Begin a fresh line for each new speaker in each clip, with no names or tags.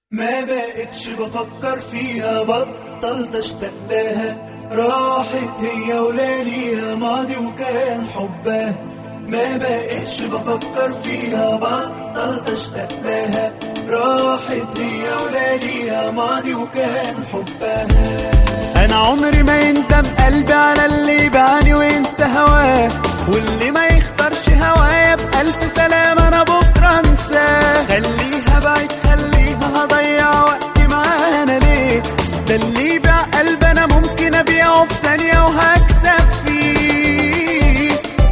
ما بقتش بفكر فيها بطلت اشتاق لها راحت هي ولياليها ماضي وكان حبها ما بقتش بفكر فيها بطلت اشتاق لها راحت هي ولياليها ماضي وكان حبها انا عمري ما يندم قلبي على اللي بعاني وينسى هواه واللي ما يختارش هوايا بألف سلام انا بكره انساه خليها بعيد خليها هضيع وقتي معاها انا ليه ده اللي يبيع قلب انا ممكن ابيعه في ثانيه وهكسب فيه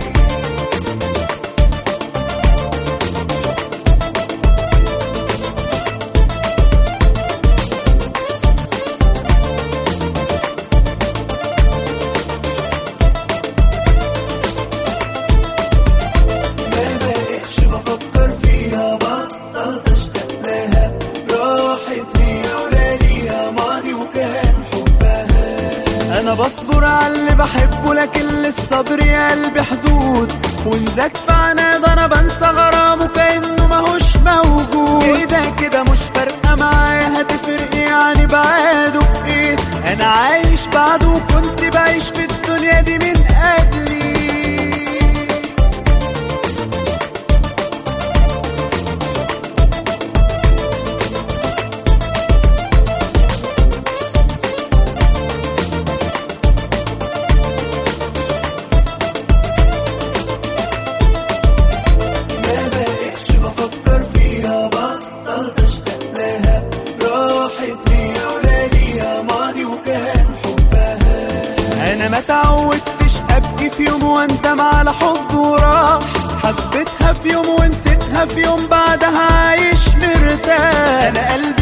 ما بقتش بفكر فيها بطلت اشتاق لها راحت هي ولياليها ماضي وكان حبها انا بصبر على اللي بحبه لكن للصبر يا قلبي حدود وانزكت في عناد انا بنسى غرامه كانه ماهوش موجود كده كده مش فارقه معايا هتفرق إيه يعني بعاده في ايه انا عايش بعده وكنت بعيش في الدنيا دي من قبلي ما بقتش بفكر فيها بطلت اشتاق لها راحت هي ولياليها ماضي وكان حبها انا ما تعودتش ابكي في يوم واندم على حب وراح حبيتها في يوم ونسيتها في يوم بعدها عايش مرتاح انا قلبي